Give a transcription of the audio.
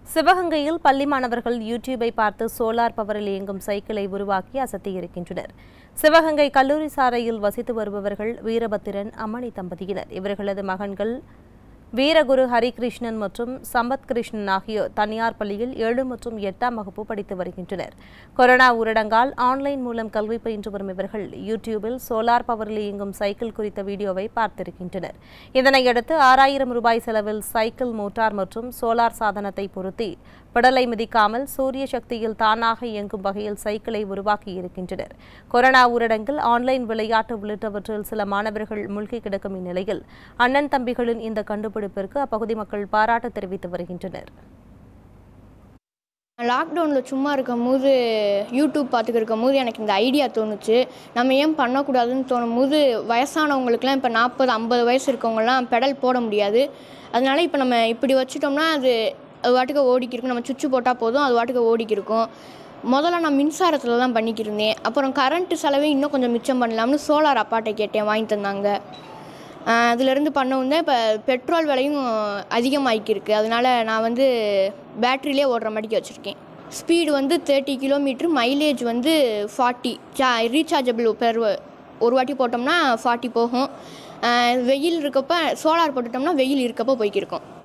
சிவகங்கையில் பள்ளி மாணவர்கள் யூடியூபை பார்த்து சோலார் பவரில் இயங்கும் சைக்கிளை உருவாக்கி அசத்தியிருக்கின்றனர் சிவகங்கை கல்லூரி சாலையில் வசித்து வருபவர்கள் வீரபத்திரன் அம்மணி தம்பதியினர் இவர்களது மகன்கள் வீரகுரு ஹரிகிருஷ்ணன் மற்றும் சம்பத் கிருஷ்ணன் ஆகியோர் தனியார் பள்ளியில் ஏழு மற்றும் எட்டாம் வகுப்பு படித்து வருகின்றனர் கொரோனா ஊரடங்கால் ஆன்லைன் மூலம் கல்வி பயின்று வரும் இவர்கள் யூடியூபில் சோலார் பவரில் இயங்கும் சைக்கிள் குறித்த வீடியோவை பார்த்திருக்கின்றனர் இதனையடுத்து ஆறாயிரம் ரூபாய் செலவில் சைக்கிள் மோட்டார் மற்றும் சோலார் சாதனத்தை பொருத்தி பெடலை மிதிக்காமல் சூரிய சக்தியில் தானாக இயங்கும் வகையில் சைக்கிளை உருவாக்கியிருக்கின்றனர் கொரோனா ஊரடங்கில் ஆன்லைன் விளையாட்டு உள்ளிட்டவற்றில் சில மாணவர்கள் மூழ்கி கிடக்கும் இந்நிலையில் அண்ணன் தம்பிகளின் இந்த கண்டுபிடிப்பிற்கு அப்பகுதி மக்கள் பாராட்டு தெரிவித்து வருகின்றனர் லாக்டவுனில் சும்மா இருக்கும் போது யூடியூப் பார்த்துக்க இருக்கும் போது எனக்கு இந்த ஐடியா தோணுச்சு நம்ம ஏன் பண்ணக்கூடாதுன்னு தோணும் போது வயசானவங்களுக்குலாம் இப்போ நாற்பது ஐம்பது வயசு இருக்கவங்கலாம் பெடல் போட முடியாது அதனால இப்போ நம்ம இப்படி வச்சுட்டோம்னா அது அது வாட்டுக்கு ஓடிக்கிருக்கும் நம்ம சுவிட்சு போட்டால் போதும் அது வாட்டுக்கு ஓடிக்கிருக்கும் முதல்ல நான் மின்சாரத்தில் தான் பண்ணிக்கிருந்தேன் அப்புறம் கரண்ட்டு செலவே இன்னும் கொஞ்சம் மிச்சம் பண்ணலாம்னு சோலார் அப்பாட்டை கேட்டேன் வாங்கி தந்தாங்க ஆஹ் அதுலேருந்து பண்ணவும் தான் இப்போ பெட்ரோல் விலையும் அதிகமாகிக்கிருக்கு அதனால் நான் வந்து பேட்டரியிலே ஓடுற மாதிரிக்கு வச்சுருக்கேன் ஸ்பீடு வந்து தேர்ட்டி கிலோமீட்ரு மைலேஜ் வந்து ஃபார்ட்டி சா ரீசார்ஜபிள் பெர் ஒரு வாட்டி போட்டோம்னா ஃபார்ட்டி போகும் ஆஹ் வெயில் இருக்கப்போ சோலார் போட்டுட்டோம்னா வெயில் இருக்கப்போ போய்க்கிருக்கும்